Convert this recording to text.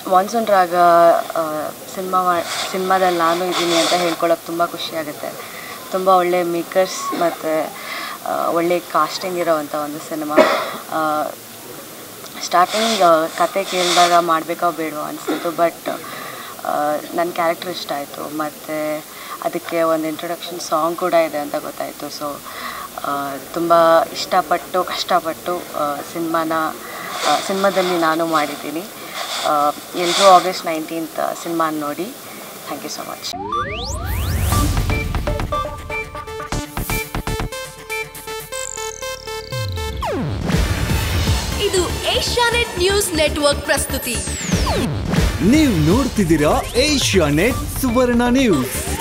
monsoon ರಾಗ cinema ಸಿನಿಮಾದಲ್ಲಿ ನಾನು ಇದ್ದೀನಿ ಅಂತ ಹೇಳ್ಕೊಳಕ್ಕೆ ತುಂಬ ಖುಷಿ ಆಗುತ್ತೆ ತುಂಬ ಒಳ್ಳೆ ಮೇಕರ್ಸ್ ಮತ್ತು ಒಳ್ಳೆ ಕಾಸ್ಟಿಂಗ್ ಇರೋವಂಥ ಒಂದು ಸಿನಿಮಾ ಸ್ಟಾರ್ಟಿಂಗ್ ಕತೆ ಕೇಳಿದಾಗ ಮಾಡಬೇಕೋ ಬೇಡವೋ ಅನಿಸ್ತಿತ್ತು ಬಟ್ ನನ್ನ ಕ್ಯಾರೆಕ್ಟರ್ ಇಷ್ಟ ಆಯಿತು ಮತ್ತು ಅದಕ್ಕೆ ಒಂದು ಇಂಟ್ರೊಡಕ್ಷನ್ ಸಾಂಗ್ ಕೂಡ ಇದೆ ಅಂತ ಗೊತ್ತಾಯಿತು ಸೊ ತುಂಬ ಇಷ್ಟಪಟ್ಟು ಕಷ್ಟಪಟ್ಟು ಸಿನಿಮಾನ ಸಿನಿಮಾದಲ್ಲಿ ನಾನು ಮಾಡಿದ್ದೀನಿ ಎಲ್ಲರೂ ಆಗಸ್ಟ್ ನೈನ್ಟೀನ್ತ್ ಸಿನಿಮಾನ ನೋಡಿ ಥ್ಯಾಂಕ್ ಯು ಸೊ ಮಚ್ ಇದು ಏಷ್ಯಾನೆಟ್ ನ್ಯೂಸ್ ನೆಟ್ವರ್ಕ್ ಪ್ರಸ್ತುತಿ ನೀವು ನೋಡ್ತಿದ್ದೀರಾ ಏಷ್ಯಾ ನೆಟ್ ಸುವರ್ಣ ನ್ಯೂಸ್